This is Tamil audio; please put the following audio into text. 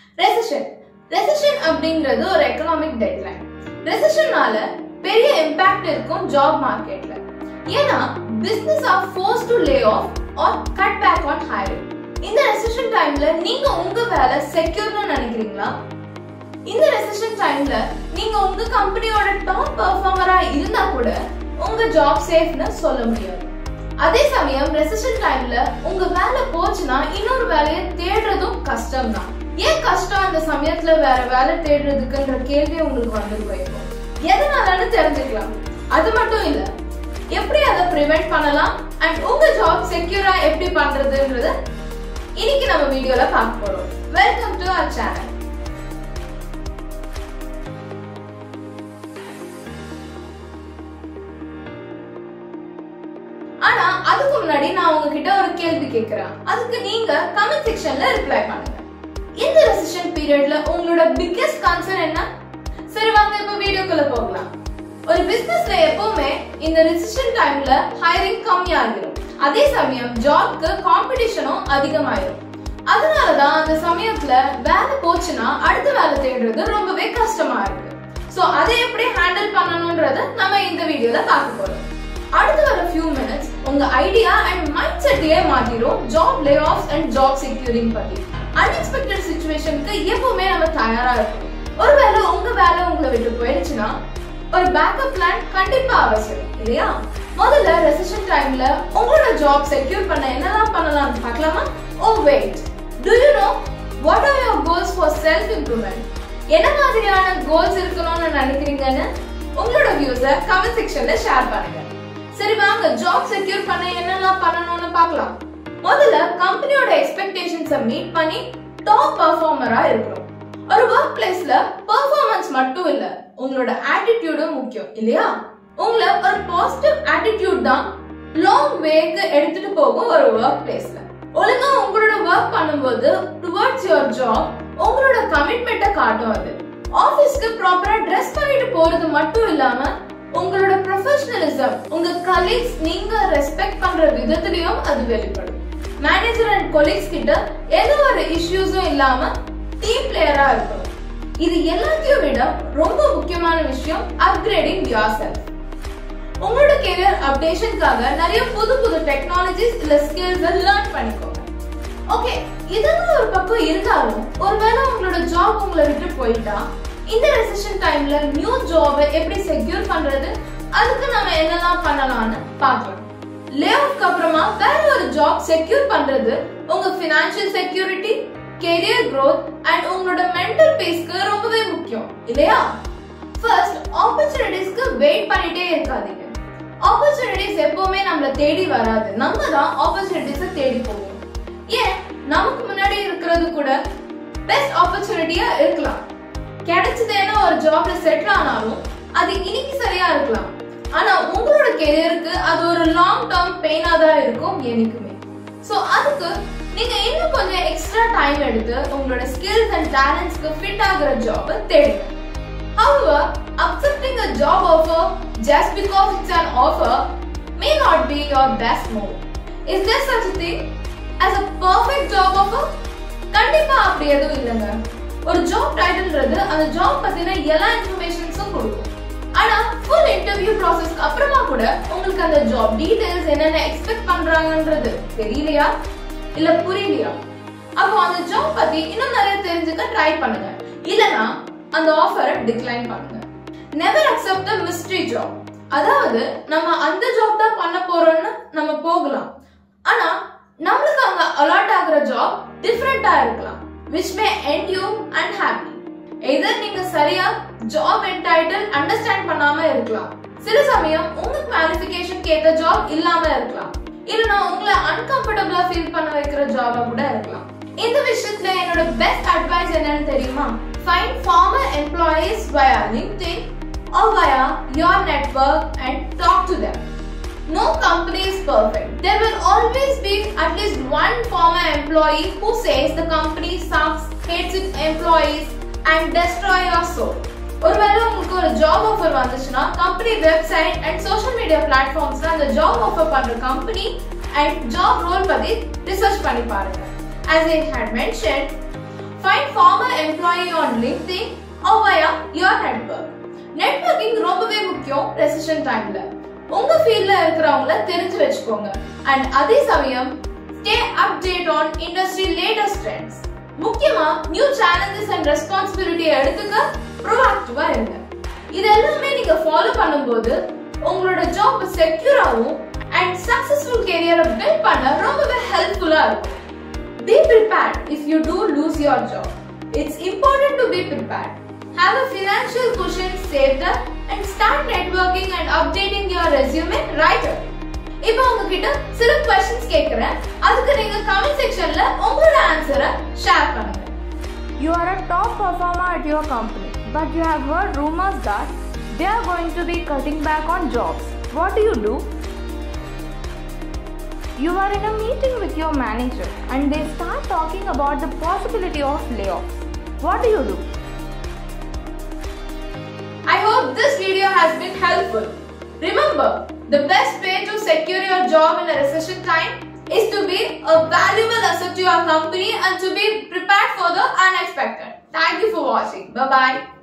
ரெசிஷன் ரெசிஷன் அப்படிங்கிறது ஒரு எக்கனாமிக் டெட்லைன் ரெசிஷனால பெரிய இம்பாக்ட் இருக்கும் ஜாப் மார்க்கெட்ல ஏன்னா business are forced to lay off or cut back on hiring இந்த ரெசிஷன் டைம்ல நீங்க உங்க வேலை செக்யூர்னு நினைக்கிறீங்களா இந்த ரெசிஷன் டைம்ல நீங்க உங்க கம்பெனியோட டாப் பெர்ஃபார்மரா இருந்தா கூட உங்க ஜாப் சேஃப்னு சொல்ல முடியாது அதே சமயம் ரெசிஷன் டைம்ல உங்க வேலை போச்சுன்னா இன்னொரு வேலையை தேடுறதும் கஷ்டம் தான் ஏன் கஷ்டம் அந்த சமயத்துல வேற வேலை தேடுறதுக்குன்ற கேள்வி உங்களுக்கு வந்து போயிருக்கும் எதனாலன்னு தெரிஞ்சுக்கலாம் அது மட்டும் இல்ல எப்படி அதை ப்ரிவென்ட் பண்ணலாம் அண்ட் உங்க ஜாப் செக்யூரா எப்படி பண்றதுன்றது இன்னைக்கு நம்ம வீடியோல பார்க்க போறோம் வெல்கம் டு அவர் சேனல் ஆனா அதுக்கு முன்னாடி நான் உங்ககிட்ட ஒரு கேள்வி கேக்குறேன் அதுக்கு நீங்க கமெண்ட் செக்ஷன்ல ரிப்ளை பண்ணுங்க இந்த ரெசிஷன் பீரியட்ல உங்களோட பிக்கெஸ்ட் கன்சர்ன் என்ன சரி வாங்க இப்ப வீடியோக்குள்ள போகலாம் ஒரு பிசினஸ்ல எப்பவுமே இந்த ரெசிஷன் டைம்ல ஹைரிங் கம்மியாகிடும் அதே சமயம் ஜாப்க்கு காம்படிஷனும் அதிகமாயிரும் அதனாலதான் அந்த சமயத்துல வேலை போச்சுன்னா அடுத்த வேலை தேடுறது ரொம்பவே கஷ்டமா இருக்கு சோ அதை எப்படி ஹேண்டில் பண்ணணும்ன்றத நம்ம இந்த வீடியோல பார்க்க போறோம் அடுத்து வர ஃபியூ மினிட்ஸ் உங்க ஐடியா அண்ட் மைண்ட் செட்டையே மாத்திரும் job lay offs and job securing பத்தி அன்எக்ஸ்பெக்டட் சுச்சுவேஷனுக்கு எப்பவுமே நம்ம தயாரா இருக்கணும் ஒருவேளை உங்க வேலை உங்களை விட்டு போயிடுச்சுன்னா ஒரு பேக்கப் பிளான் கண்டிப்பா அவசியம் இல்லையா முதல்ல ரெசிஷன் டைம்ல உங்களோட ஜாப் செக்யூர் பண்ண என்னெல்லாம் பண்ணலாம்னு பார்க்கலாமா oh wait do you know what are your goals for self improvement என்ன மாதிரியான கோல்ஸ் இருக்கணும்னு நினைக்கிறீங்கன்னு உங்களோட வியூஸை கமெண்ட் செக்ஷன்ல ஷேர் பண்ணுங்க சரி வாங்க ஜாப் செக்யூர் பண்ண என்னெல்லாம் பண்ணணும்னு பார்க்கலாம் முதல்ல கம்பெனியோட எக்ஸ்பெக்டேஷன்ஸை மீட் பண்ணி டாப் பர்ஃபார்மரா இருக்கணும் ஒரு ஒர்க் பிளேஸ்ல பெர்ஃபார்மன்ஸ் மட்டும் இல்ல உங்களோட ஆட்டிடியூடும் முக்கியம் இல்லையா உங்களை ஒரு பாசிட்டிவ் ஆட்டிடியூட் தான் லாங் வேக்கு எடுத்துட்டு போகும் ஒரு ஒர்க் பிளேஸ்ல ஒழுங்கா உங்களோட ஒர்க் பண்ணும்போது டுவர்ட்ஸ் யுவர் ஜாப் உங்களோட கமிட்மெண்ட்டை காட்டும் அது ஆபீஸ்க்கு ப்ராப்பரா ட்ரெஸ் பண்ணிட்டு போறது மட்டும் இல்லாம உங்களோட ப்ரொஃபஷனலிசம் உங்க கலீக்ஸ் நீங்க ரெஸ்பெக்ட் பண்ற விதத்திலையும் அது வெளிப்படும் மேனேஜர் அண்ட் கொலீக்ஸ் கிட்ட எந்த ஒரு இஷ்யூஸும் இல்லாம டீம் பிளேயரா இருக்கணும் இது எல்லாத்தையும் விட ரொம்ப முக்கியமான விஷயம் அப்கிரேடிங் யுவர் செல்ஃப் உங்களோட கெரியர் அப்டேஷனுக்காக நிறைய புது புது டெக்னாலஜிஸ் இல்ல ஸ்கில்ஸ் லேர்ன் பண்ணிக்கோங்க ஓகே இதெல்லாம் ஒரு பக்கம் இருந்தாலும் ஒருவேளை உங்களோட ஜாப் உங்களை விட்டு போயிட்டா இந்த ரெசிஷன் டைம்ல நியூ ஜாபை எப்படி செக்யூர் பண்றது அதுக்கு நம்ம என்னெல்லாம் பண்ணலாம்னு பார்க்கலாம் லே ஆஃப்க்கு அப்புறமா வேற ஒரு ஜாப் செக்யூர் பண்றது உங்க financial security career growth and உங்களோட மென்டல் பீஸ்க்கு ரொம்பவே முக்கியம் இல்லையா ஃபர்ஸ்ட் ஆப்பர்ச்சுனிட்டிஸ்க்கு வெயிட் பண்ணிட்டே இருக்காதீங்க ஆப்பர்ச்சுனிட்டிஸ் எப்பவுமே நம்மள தேடி வராது நம்ம தான் ஆப்பர்ச்சுனிட்டிஸை தேடி போவோம் ஏன் நமக்கு முன்னாடி இருக்கிறது கூட பெஸ்ட் ஆப்பர்ச்சுனிட்டியா இருக்கலாம் கிடைச்சதேனா ஒரு ஜாப்ல செட்டில் ஆனாலும் அது இன்னைக்கு சரியா இருக்கலாம் ஆனா உங்களோட கெரியருக்கு அது ஒரு லாங் டேர்ம் பெயினா தான் இருக்கும் என்னைக்குமே சோ அதுக்கு நீங்க இன்னும் கொஞ்சம் எக்ஸ்ட்ரா டைம் எடுத்து உங்களோட ஸ்கில்ஸ் அண்ட் டேலண்ட்ஸ்க்கு ஃபிட் ஆகுற ஜாப் தேடுங்க However, accepting a job offer just because it's an offer may not be your best move. Is there such a thing as a perfect job offer? கண்டிப்பா அப்படி எதுவும் இல்லைங்க ஒரு ஜாப் டைட்டில்ன்றது அந்த ஜாப் பத்தின எல்லா இன்ஃபர்மேஷன்ஸும் கொடுக்கும் ஆனா ஃபுல் இன்டர்வியூ ப்ராசஸ்க்கு அப்புறமா கூட உங்களுக்கு அந்த ஜாப் டீடைல்ஸ் என்னென்ன எக்ஸ்பெக்ட் பண்றாங்கன்றது தெரியலையா இல்ல புரியலையா அப்போ அந்த ஜாப் பத்தி இன்னும் நிறைய தெரிஞ்சுக்க ட்ரை பண்ணுங்க இல்லனா அந்த ஆஃபரை டிக்ளைன் பண்ணுங்க never accept the mystery job அதாவது நம்ம அந்த ஜாப் தான் பண்ண போறோம்னு நம்ம போகலாம் ஆனா நம்மளுக்கு அங்க அலாட் ஆகுற ஜாப் டிஃப்ரெண்டா இருக்கலாம் which may end you unhappy எதர் நீங்க சரியா ஜாப் அண்ட் டைட்டில் அண்டர்ஸ்டாண்ட் பண்ணாம இருக்கலாம் சில சமயம் உங்க குவாலிஃபிகேஷன் ஏத்த ஜாப் இல்லாம இருக்கலாம் இல்லனா உங்களை அன்கம்ஃபர்டபுளா ஃபீல் பண்ண வைக்கிற ஜாபா கூட இருக்கலாம் இந்த விஷயத்துல என்னோட பெஸ்ட் அட்வைஸ் என்னன்னு தெரியுமா find former employees via LinkedIn or via your network and talk to them. No company is perfect. There will always be at least one former employee who says the company sucks, hates its employees, and destroy your soul. ஒருவேளை உங்களுக்கு ஒரு ஜாப் ஆஃபர் வந்துச்சுன்னா company website and social media பிளாட்ஃபார்ம்ஸ்ல அந்த ஜாப் ஆஃபர் பண்ற கம்பெனி அண்ட் ஜாப் ரோல் பத்தி ரிசர்ச் பண்ணி பாருங்க as I had mentioned find former employee on LinkedIn or via your network. Networking ரொம்பவே முக்கியம் ரெசிஷன் டைம்ல உங்க ஃபீல்ட்ல இருக்கிறவங்கள தெரிஞ்சு வச்சுக்கோங்க அண்ட் அதே சமயம் stay update on industry latest trends முக்கியமா நியூ சேலஞ்சஸ் அண்ட் ரெஸ்பான்சிபிலிட்டி எடுத்துக்க ப்ரோஆக்டிவா இருங்க இது எல்லாமே நீங்க ஃபாலோ பண்ணும்போது உங்களோட ஜாப் செக்யூராகவும் அண்ட் சக்சஸ்ஃபுல் கெரியரை பில்ட் பண்ண ரொம்பவே ஹெல்ப்ஃபுல்லா இருக்கும் Be prepared if you do lose your job. It's important to be prepared. Have a financial cushion saved up and start networking and updating your resume right away. இப்போ உங்ககிட்ட சில கொஸ்டின்ஸ் கேக்குறேன் அதுக்கு நீங்க கமெண்ட் செக்ஷன்ல உங்களோட ஆன்சரை ஷேர் பண்ணுங்க You are a top performer at your company, but you have heard rumors that they are going to be cutting back on jobs. What do you do? You are in a meeting with your manager and they start talking about the possibility of layoffs. What do you do? I hope this video has been helpful. Remember, the best way to secure your job in a recession time is to be a valuable asset to your company and to be prepared for the unexpected. Thank you for watching. Bye bye.